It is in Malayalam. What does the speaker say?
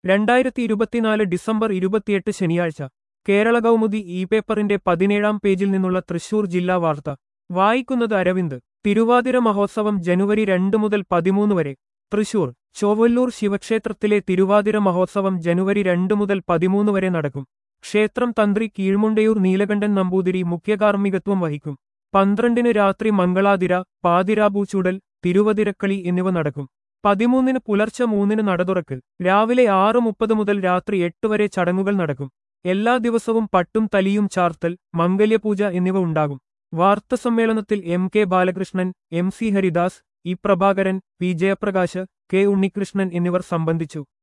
രണ്ടായിരത്തി ഇരുപത്തിനാല് ഡിസംബർ ഇരുപത്തിയെട്ട് ശനിയാഴ്ച കേരള കൗമുദി ഇ പേപ്പറിന്റെ പതിനേഴാം പേജിൽ നിന്നുള്ള തൃശൂർ ജില്ലാ വാർത്ത വായിക്കുന്നത് അരവിന്ദ് തിരുവാതിര മഹോത്സവം ജനുവരി രണ്ട് മുതൽ പതിമൂന്ന് വരെ തൃശൂർ ചൊവ്വല്ലൂർ ശിവക്ഷേത്രത്തിലെ തിരുവാതിര മഹോത്സവം ജനുവരി രണ്ട് മുതൽ പതിമൂന്ന് വരെ നടക്കും ക്ഷേത്രം തന്ത്രി കീഴ്മുണ്ടയൂർ നീലകണ്ഠൻ നമ്പൂതിരി മുഖ്യകാർമ്മികത്വം വഹിക്കും പന്ത്രണ്ടിന് രാത്രി മംഗളാതിര പാതിരാപൂച്ചൂടൽ തിരുവതിരക്കളി എന്നിവ നടക്കും പതിമൂന്നിന് പുലർച്ചെ മൂന്നിന് നടതുറക്കൽ രാവിലെ ആറ് മുപ്പത് മുതൽ രാത്രി എട്ട് വരെ ചടങ്ങുകൾ നടക്കും എല്ലാ ദിവസവും പട്ടും തലിയും ചാർത്തൽ മംഗല്യപൂജ എന്നിവ ഉണ്ടാകും വാർത്തസമ്മേളനത്തിൽ M K Balakrishnan M C Haridas E Prabhakaran P Jayaprakash K Unnikrishnan എന്നിവർ സംബന്ധിച്ചു